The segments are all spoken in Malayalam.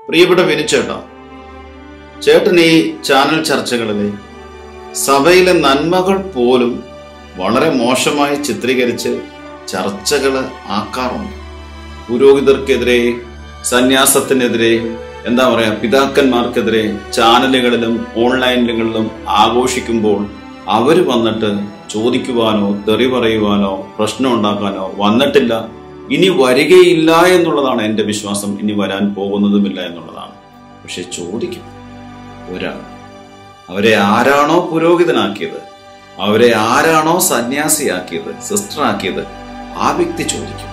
പ്രിയപ്പെട്ട വിനുചേട്ടാ ചേട്ടൻ ഈ ചാനൽ ചർച്ചകളിലെ സഭയിലെ നന്മകൾ പോലും വളരെ മോശമായി ചിത്രീകരിച്ച് ചർച്ചകൾ ആക്കാറുണ്ട് പുരോഹിതർക്കെതിരെ സന്യാസത്തിനെതിരെ എന്താ പറയാ പിതാക്കന്മാർക്കെതിരെ ചാനലുകളിലും ഓൺലൈനുകളിലും ആഘോഷിക്കുമ്പോൾ അവർ വന്നിട്ട് ചോദിക്കുവാനോ തെറി പറയുവാനോ പ്രശ്നം ഉണ്ടാക്കാനോ വന്നിട്ടില്ല ഇനി വരികയില്ല എന്നുള്ളതാണ് എൻ്റെ വിശ്വാസം ഇനി വരാൻ പോകുന്നതുമില്ല എന്നുള്ളതാണ് പക്ഷെ ചോദിക്കും ഒരാൾ അവരെ ആരാണോ പുരോഹിതനാക്കിയത് അവരെ ആരാണോ സന്യാസിയാക്കിയത് സിസ്റ്റർ ആക്കിയത് ആ വ്യക്തി ചോദിക്കും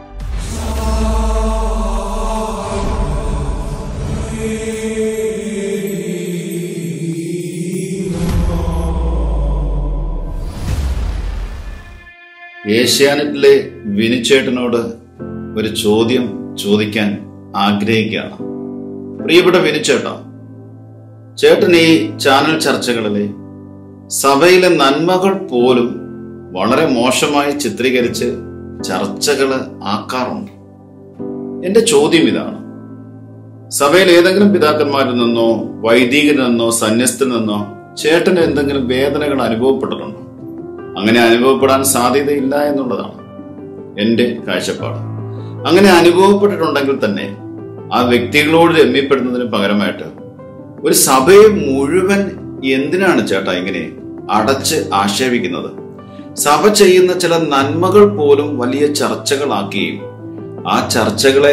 ഏഷ്യാനെറ്റിലെ വിനുചേട്ടനോട് ഒരു ചോദ്യം ചോദിക്കാൻ ആഗ്രഹിക്കുകയാണ് പ്രിയപ്പെട്ട വിനുചേട്ടാ ചേട്ടൻ ഈ ചാനൽ ചർച്ചകളിലെ സഭയിലെ നന്മകൾ പോലും വളരെ മോശമായി ചിത്രീകരിച്ച് ചർച്ചകൾ ആക്കാറുണ്ട് എന്റെ ചോദ്യം ഇതാണ് സഭയിൽ ഏതെങ്കിലും പിതാക്കന്മാരിൽ നിന്നോ വൈദികരിൽ നിന്നോ സന്യസ്തരിൽ നിന്നോ ചേട്ടന് എന്തെങ്കിലും വേദനകൾ അനുഭവപ്പെട്ടിട്ടുണ്ടോ അങ്ങനെ അനുഭവപ്പെടാൻ സാധ്യതയില്ല എന്നുള്ളതാണ് എന്റെ കാഴ്ചപ്പാട് അങ്ങനെ അനുഭവപ്പെട്ടിട്ടുണ്ടെങ്കിൽ തന്നെ ആ വ്യക്തികളോട് രമ്യപ്പെടുന്നതിന് പകരമായിട്ട് ഒരു സഭയെ മുഴുവൻ എന്തിനാണ് ചേട്ടാ ഇങ്ങനെ അടച്ച് ആക്ഷേപിക്കുന്നത് സഭ ചെയ്യുന്ന ചില നന്മകൾ പോലും വലിയ ചർച്ചകളാക്കുകയും ആ ചർച്ചകളെ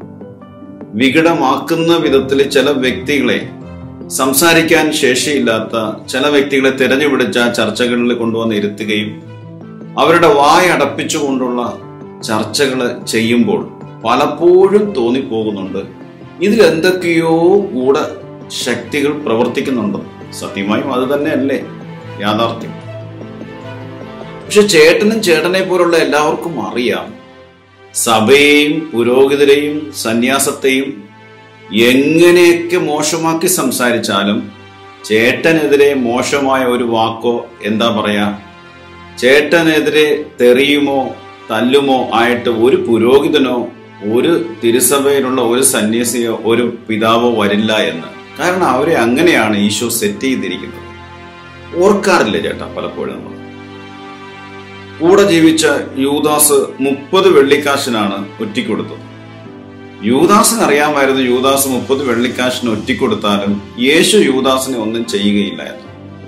വികടമാക്കുന്ന വിധത്തിൽ ചില വ്യക്തികളെ സംസാരിക്കാൻ ശേഷിയില്ലാത്ത ചില വ്യക്തികളെ തിരഞ്ഞുപിടിച്ച ചർച്ചകളിൽ കൊണ്ടുവന്ന് ഇരുത്തുകയും അവരുടെ വായ അടപ്പിച്ചുകൊണ്ടുള്ള ചർച്ചകൾ ചെയ്യുമ്പോൾ പലപ്പോഴും തോന്നിപ്പോകുന്നുണ്ട് ഇതിൽ എന്തൊക്കെയോ കൂടെ ശക്തികൾ പ്രവർത്തിക്കുന്നുണ്ട് സത്യമായും അത് തന്നെയല്ലേ യാഥാർത്ഥ്യം പക്ഷെ ചേട്ടനും ചേട്ടനെ പോലുള്ള എല്ലാവർക്കും അറിയാം സഭയെയും പുരോഹിതരെയും സന്യാസത്തെയും എങ്ങനെയൊക്കെ മോശമാക്കി സംസാരിച്ചാലും ചേട്ടനെതിരെ മോശമായ ഒരു വാക്കോ എന്താ പറയാ ചേട്ടനെതിരെ തെറിയുമോ തല്ലുമോ ആയിട്ട് ഒരു പുരോഹിതനോ ഒരു തിരുസഭയിലുള്ള ഒരു സന്യാസിയോ ഒരു പിതാവോ വരില്ല എന്ന് കാരണം അവരെ അങ്ങനെയാണ് ഈശോ സെറ്റ് ചെയ്തിരിക്കുന്നത് ഓർക്കാറില്ല ചേട്ടാ പലപ്പോഴും നമ്മൾ കൂടെ ജീവിച്ച യൂദാസ് മുപ്പത് വെള്ളിക്കാശിനാണ് ഒറ്റിക്കൊടുത്തത് യൂദാസിന് അറിയാമായിരുന്നു യൂദാസ് മുപ്പത് വെള്ളിക്കാശിന് ഒറ്റിക്കൊടുത്താലും യേശു യൂദാസിനെ ഒന്നും ചെയ്യുകയില്ല എന്ന്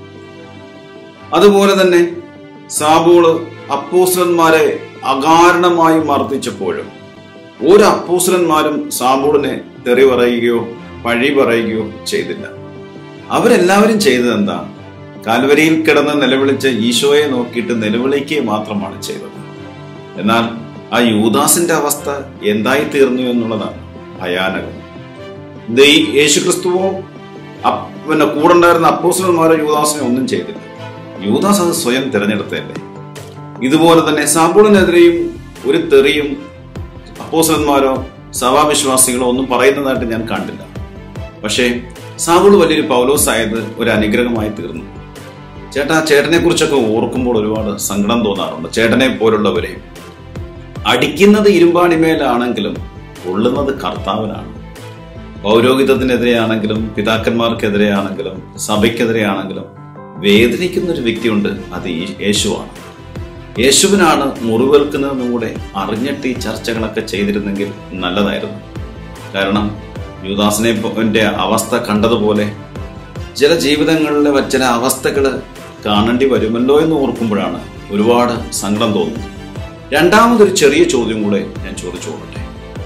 അതുപോലെ തന്നെ സാബൂള് അപ്പൂസലന്മാരെ അകാരണമായി മർദ്ദിച്ചപ്പോഴും ഒരു അപ്പൂസലന്മാരും സാബൂളിനെ തെറി പറയുകയോ പഴി പറയുകയോ ചെയ്തില്ല അവരെല്ലാവരും ചെയ്തത് എന്താ കാൽവരിയിൽ കിടന്ന് നിലവിളിച്ച് ഈശോയെ നോക്കിയിട്ട് നിലവിളിക്കുക മാത്രമാണ് ചെയ്തത് എന്നാൽ ആ യൂദാസിന്റെ അവസ്ഥ എന്തായി തീർന്നു എന്നുള്ളതാണ് ഭയാനകം ദൈ യേശുക്രിസ്തുവോ അപ്പ് പിന്നെ കൂടെ ഉണ്ടായിരുന്ന അപ്പോസലന്മാരോ യൂദാസിനെ ഒന്നും ചെയ്തില്ല യൂദാസ് അത് സ്വയം തിരഞ്ഞെടുത്തതല്ലേ ഇതുപോലെ തന്നെ സാബൂളിനെതിരെയും ഒരു തെറിയും അപ്പോസലന്മാരോ സഭാവിശ്വാസികളോ ഒന്നും പറയുന്നതായിട്ട് ഞാൻ കണ്ടില്ല പക്ഷേ സാബൂൾ വലിയൊരു പൗലോസ് ആയത് ഒരു അനുഗ്രഹമായി തീർന്നു ചേട്ടാ ചേട്ടനെ കുറിച്ചൊക്കെ ഓർക്കുമ്പോൾ ഒരുപാട് സങ്കടം തോന്നാറുണ്ട് ചേട്ടനെ പോലുള്ളവരെ അടിക്കുന്നത് ഇരുമ്പാണിമേലാണെങ്കിലും കൊള്ളുന്നത് കർത്താവിനാണ് പൗരോഹിതത്തിനെതിരെയാണെങ്കിലും പിതാക്കന്മാർക്കെതിരെയാണെങ്കിലും സഭയ്ക്കെതിരെയാണെങ്കിലും വേദനിക്കുന്ന ഒരു വ്യക്തിയുണ്ട് അത് ഈ- യേശുവാണ് യേശുവിനാണ് മുറിവേൽക്കുന്നതെന്നും കൂടെ അറിഞ്ഞിട്ട് ഈ ചർച്ചകളൊക്കെ ചെയ്തിരുന്നെങ്കിൽ നല്ലതായിരുന്നു കാരണം യുദാസിനെ ന്റെ അവസ്ഥ കണ്ടതുപോലെ ചില ജീവിതങ്ങളിലെ വ- ചില അവസ്ഥകൾ കാണേണ്ടി വരുമല്ലോ എന്ന് ഓർക്കുമ്പോഴാണ് ഒരുപാട് സങ്കടം തോന്നുന്നത് രണ്ടാമതൊരു ചെറിയ ചോദ്യം കൂടെ ഞാൻ ചോദിച്ചോളട്ടെ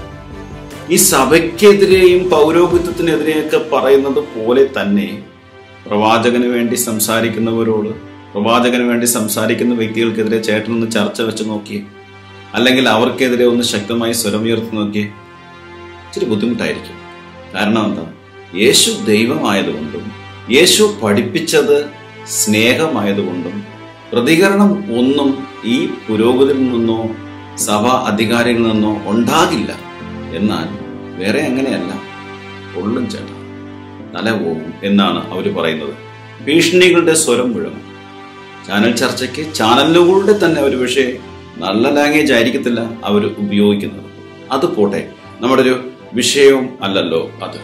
ഈ സഭയ്ക്കെതിരെയും പൗരോഹിത്യത്തിനെതിരെയൊക്കെ പറയുന്നത് പോലെ തന്നെ പ്രവാചകന് വേണ്ടി സംസാരിക്കുന്നവരോട് പ്രവാചകന് വേണ്ടി സംസാരിക്കുന്ന വ്യക്തികൾക്കെതിരെ ചേട്ടനൊന്ന് ചർച്ച വെച്ച് നോക്കിയേ അല്ലെങ്കിൽ അവർക്കെതിരെ ഒന്ന് ശക്തമായി സ്വരമുയർത്തി നോക്കിയേ ഇച്ചിരി ബുദ്ധിമുട്ടായിരിക്കും കാരണം എന്താ യേശു ദൈവമായതുകൊണ്ടും യേശു പഠിപ്പിച്ചത് സ്നേഹമായതുകൊണ്ടും പ്രതികരണം ഒന്നും ഈ പുരോഗതിയിൽ നിന്നോ സഭ അധികാരികളിൽ നിന്നോ ഉണ്ടാകില്ല എന്നാൽ വേറെ അങ്ങനെയല്ല പൊള്ളും ചേട്ടാ തല പോകും എന്നാണ് അവർ പറയുന്നത് ഭീഷണികളുടെ സ്വരം മുഴങ്ങും ചാനൽ ചർച്ചയ്ക്ക് ചാനലുകളുടെ തന്നെ ഒരു പക്ഷേ നല്ല ലാംഗ്വേജ് ആയിരിക്കത്തില്ല അവർ ഉപയോഗിക്കുന്നത് അത് പോട്ടെ നമ്മുടെ ഒരു വിഷയവും അല്ലല്ലോ അത്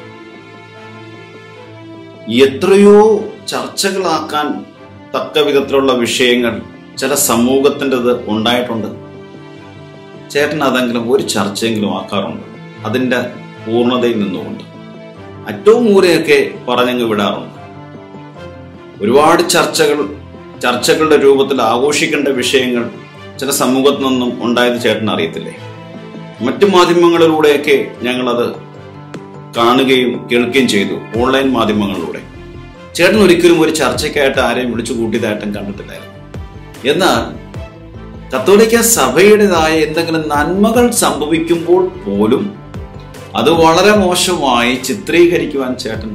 എത്രയോ ചർച്ചകളാക്കാൻ തക്ക വിധത്തിലുള്ള വിഷയങ്ങൾ ചില സമൂഹത്തിൻ്റെത് ഉണ്ടായിട്ടുണ്ട് ചേട്ടൻ അതെങ്കിലും ഒരു ചർച്ചയെങ്കിലും ആക്കാറുണ്ട് അതിൻ്റെ പൂർണ്ണതയിൽ നിന്നുകൊണ്ട് അറ്റവും മൂലയൊക്കെ പറഞ്ഞങ്ങ് വിടാറുണ്ട് ഒരുപാട് ചർച്ചകൾ ചർച്ചകളുടെ രൂപത്തിൽ ആഘോഷിക്കേണ്ട വിഷയങ്ങൾ ചില സമൂഹത്തിൽ നിന്നും ഉണ്ടായത് ചേട്ടൻ അറിയത്തില്ലേ മറ്റു മാധ്യമങ്ങളിലൂടെയൊക്കെ ഞങ്ങളത് കാണുകയും കേൾക്കുകയും ചെയ്തു ഓൺലൈൻ മാധ്യമങ്ങളിലൂടെ ചേട്ടൻ ഒരിക്കലും ഒരു ചർച്ചയ്ക്കായിട്ട് ആരെയും വിളിച്ചു കൂട്ടിയതായിട്ടും കണ്ടിട്ടില്ലായിരുന്നു എന്നാൽ കത്തോലിക്ക സഭയുടേതായ എന്തെങ്കിലും നന്മകൾ സംഭവിക്കുമ്പോൾ പോലും അത് വളരെ മോശമായി ചിത്രീകരിക്കുവാൻ ചേട്ടൻ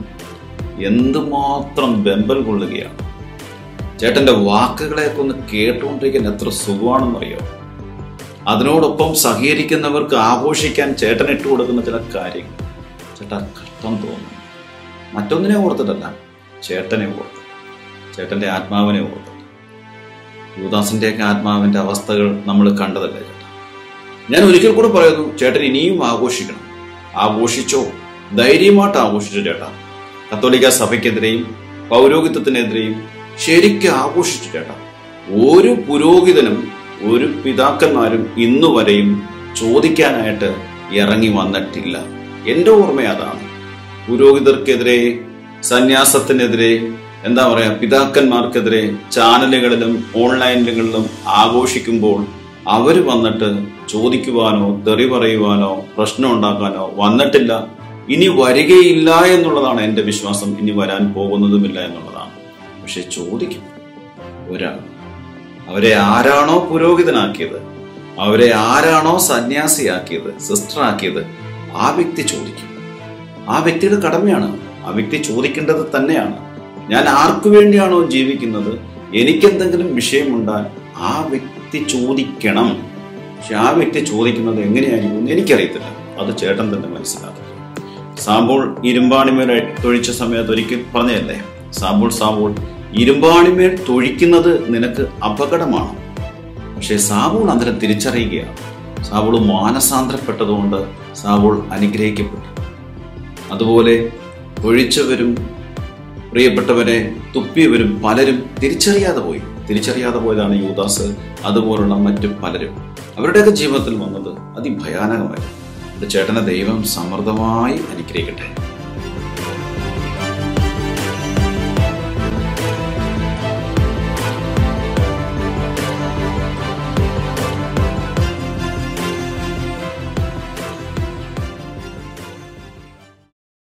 എന്തുമാത്രം വെമ്പൽ കൊള്ളുകയാണ് ചേട്ടന്റെ വാക്കുകളെയൊക്കെ ഒന്ന് കേട്ടുകൊണ്ടിരിക്കാൻ എത്ര സുഖമാണെന്നറിയോ അതിനോടൊപ്പം സഹകരിക്കുന്നവർക്ക് ആഘോഷിക്കാൻ ചേട്ടൻ ഇട്ട് കൊടുക്കുന്ന ചില കാര്യങ്ങൾ ചേട്ടാ കഷ്ടം തോന്നുന്നു മറ്റൊന്നിനെ ഓർത്തിട്ടല്ല ചേട്ടനെ ഓർത്ത് ചേട്ടന്റെ ആത്മാവിനെ ഓർത്ത് യുവദാസിന്റെയൊക്കെ ആത്മാവിന്റെ അവസ്ഥകൾ നമ്മൾ കണ്ടതല്ലേ ചേട്ടാ ഞാൻ ഒരിക്കൽ കൂടെ പറയുന്നു ചേട്ടൻ ഇനിയും ആഘോഷിക്കണം ആഘോഷിച്ചോ ധൈര്യമായിട്ട് ആഘോഷിച്ചു ചേട്ടാ കത്തോലിക്ക സഭയ്ക്കെതിരെയും പൗരോഹിത്വത്തിനെതിരെയും ശരിക്കും ആഘോഷിച്ചു ചേട്ടാ ഒരു പുരോഹിതനും ഒരു പിതാക്കന്മാരും ഇന്നുവരെയും ചോദിക്കാനായിട്ട് ഇറങ്ങി വന്നിട്ടില്ല എന്റെ ഓർമ്മ അതാണ് പുരോഹിതർക്കെതിരെ സന്യാസത്തിനെതിരെ എന്താ പറയാ പിതാക്കന്മാർക്കെതിരെ ചാനലുകളിലും ഓൺലൈനുകളിലും ആഘോഷിക്കുമ്പോൾ അവര് വന്നിട്ട് ചോദിക്കുവാനോ തെറി പറയുവാനോ പ്രശ്നം ഉണ്ടാക്കാനോ വന്നിട്ടില്ല ഇനി വരികയില്ല എന്നുള്ളതാണ് എന്റെ വിശ്വാസം ഇനി വരാൻ പോകുന്നതുമില്ല എന്നുള്ളതാണ് പക്ഷെ ചോദിക്കും ഒരാൾ അവരെ ആരാണോ പുരോഹിതനാക്കിയത് അവരെ ആരാണോ സന്യാസിയാക്കിയത് സിസ്റ്റർ ആക്കിയത് ആ വ്യക്തി ചോദിക്കും ആ വ്യക്തിയുടെ കടമയാണ് ആ വ്യക്തി ചോദിക്കേണ്ടത് തന്നെയാണ് ഞാൻ ആർക്കു വേണ്ടിയാണോ ജീവിക്കുന്നത് എനിക്കെന്തെങ്കിലും വിഷയമുണ്ടാൽ ആ വ്യക്തി ചോദിക്കണം പക്ഷെ ആ വ്യക്തി ചോദിക്കുന്നത് എങ്ങനെയായിരിക്കും എന്ന് എനിക്കറിയത്തില്ല അത് ചേട്ടൻ തന്നെ മനസ്സിലാക്കുക സാമ്പോൾ ഇരുമ്പാണിമേൽ തൊഴിച്ച സമയത്ത് ഒരിക്കൽ പറഞ്ഞതല്ലേ സാമ്പോൾ സാമ്പോൾ ഇരുമ്പാണിമേൽ തൊഴിക്കുന്നത് നിനക്ക് അപകടമാണ് പക്ഷേ സാബൂൾ അന്നേരം തിരിച്ചറിയുകയാണ് സാബൂൾ മാനസാന്തരപ്പെട്ടതുകൊണ്ട് സാബൂൾ അനുഗ്രഹിക്കപ്പെട്ടു അതുപോലെ ഒഴിച്ചവരും പ്രിയപ്പെട്ടവരെ തുപ്പിയവരും പലരും തിരിച്ചറിയാതെ പോയി തിരിച്ചറിയാതെ പോയതാണ് യൂദാസ് അതുപോലുള്ള മറ്റു പലരും അവരുടെയൊക്കെ ജീവിതത്തിൽ വന്നത് അതിഭയാനകമായിരുന്നു ഇത് ചേട്ടനെ ദൈവം സമൃദ്ധമായി അനുഗ്രഹിക്കട്ടെ